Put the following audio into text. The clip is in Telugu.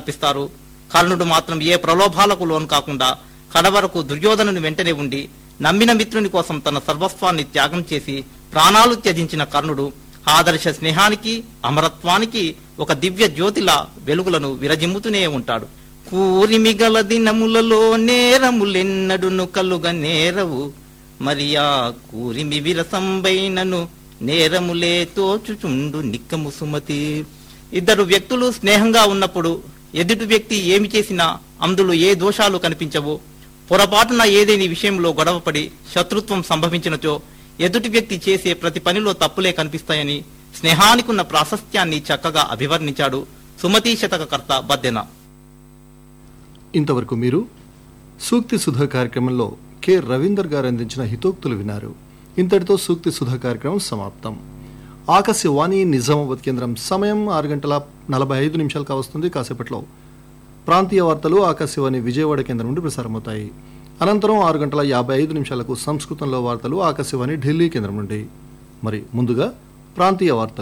సమర్పిస్తారు కర్ణుడు మాత్రం ఏ ప్రలోభాలకు లోను కాకుండా కడవరకు దుర్యోధనుని వెంటనే ఉండి నమ్మిన మిత్రుని కోసం తన సర్వస్వాన్ని త్యాగం చేసి ప్రాణాలు త్యజించిన కర్ణుడు ఆదర్శ స్నేహానికి అమరత్వానికి ఒక దివ్య జ్యోతిలా వెలుగులను విరజిమ్ముతూనే ఉంటాడు కూరిమిగల దినములలో నేరములెన్నడును కలుగ నేరవు మరియా కూరిమి విరసంబైనను నేరములే తోచుచుండు నిక్కము సుమతి ఇద్దరు వ్యక్తులు స్నేహంగా ఉన్నప్పుడు ఎదుటి వ్యక్తి ఏమి చేసినా అందులో ఏ దోషాలు కనిపించవో పొరపాటున ఏదేని విషయంలో గొడవపడి శత్రుత్వం సంభవించినచో ఎదుటి వ్యక్తి చేసే ప్రతి పనిలో తప్పులే కనిపిస్తాయని స్నేహానికున్న ప్రాశస్త్యాన్ని చక్కగా అభివర్ణించాడు సుమతీ శతకకర్త బద్దెన ఇంతవరకు మీరు సూక్తి సుధా కార్యక్రమంలో కె రవీందర్ గారు అందించిన హితోక్తులు విన్నారు ఇంతటితో సూక్తి సుధా కార్యక్రమం సమాప్తం ఆకాశవాణి నిజామాబాద్ కేంద్రం సమయం ఆరు గంటల నలభై ఐదు నిమిషాలు కావస్తుంది కాసేపట్లో ప్రాంతీయ వార్తలు ఆకాశవాణి విజయవాడ కేంద్రం నుండి ప్రసారమవుతాయి అనంతరం ఆరు గంటల యాభై ఐదు నిమిషాలకు సంస్కృతంలో వార్తలు ఆకాశవాణి ఢిల్లీ కేంద్రం నుండి మరి ముందుగా ప్రాంతీయ వార్తలు